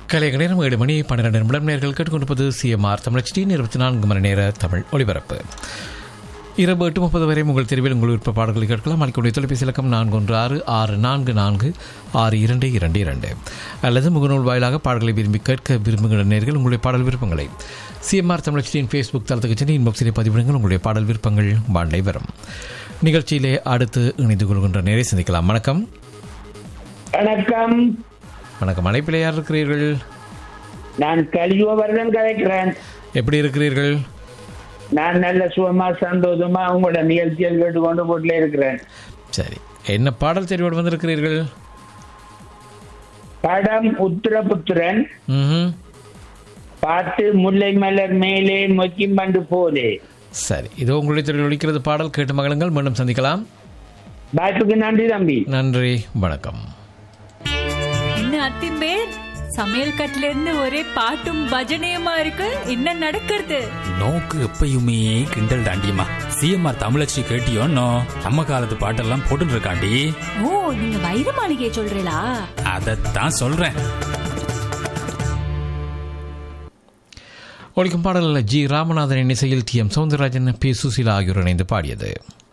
கலைய நேரம் ஏழு மணி பன்னிரண்டு நிமிடம் நேர்கள் கேட்டுக்கொண்டிருப்பது சிஎம்ஆர் தமிழச்சி இருபத்தி நான்கு மணி நேர தமிழ் ஒலிபரப்பு இரவு எட்டு முப்பது வரை உங்கள் தெருவில் உங்கள் விருப்ப பாடல்களை கேட்கலாம் அளிக்கக்கூடிய தொலைபேசி இலக்கம் நான்கு ஒன்று ஆறு ஆறு நான்கு நான்கு ஆறு இரண்டு இரண்டு இரண்டு அல்லது முகநூல் வாயிலாக பாடல்களை விரும்பி கேட்க விரும்புகிற நேர்கள் உங்களுடைய பாடல் விருப்பங்களை சிஎம்ஆர் தமிழச்சியின் ஃபேஸ்புக் தளத்துக்கு சென்று இன்பாக்ஸிலே பதிவிடுங்கள் உங்களுடைய பாடல் விருப்பங்கள் வாண்டை வரும் நிகழ்ச்சியிலே அடுத்து இணைந்து கொள்கின்ற நேரை சந்திக்கலாம் வணக்கம் வணக்கம் வணக்கம் அழைப்பிலே யார் இருக்கிறீர்கள் நான் கலியுகவர்தன் கதைக்கிறேன் எப்படி இருக்கிறீர்கள் நான் நல்ல சுகமா சந்தோஷமா உங்களோட நிகழ்ச்சிகள் கேட்டுக்கொண்டு போட்டுல இருக்கிறேன் சரி என்ன பாடல் தெரிவோடு வந்திருக்கிறீர்கள் படம் உத்தரபுத்திரன் ம் பாட்டு முல்லை மலர் மேலே மொக்கிம் பண்டு போலே சரி இதோ உங்களுடைய தெரிவில் ஒழிக்கிறது பாடல் கேட்டு மகளுங்கள் மீண்டும் சந்திக்கலாம் வாய்ப்புக்கு நன்றி தம்பி நன்றி வணக்கம் என்ன அத்திம்பேர் சமையல் கட்டுல இருந்து ஒரே பாட்டும் பஜனையுமா இருக்கு என்ன நடக்கிறது நோக்கு எப்பயுமே கிண்டல் தாண்டியம்மா சிஎம்ஆர் தமிழச்சி கேட்டியோன்னோ நம்ம காலத்து பாட்டெல்லாம் போட்டுட்டு இருக்காண்டி ஓ நீங்க வைர மாளிகையை சொல்றீங்களா அதைத்தான் சொல்றேன் ஒழிக்கும் பாடல் ஜி ராமநாதனின் இசையில் T M Soundararajan P Susheela ஆகியோர் இணைந்து பாடியது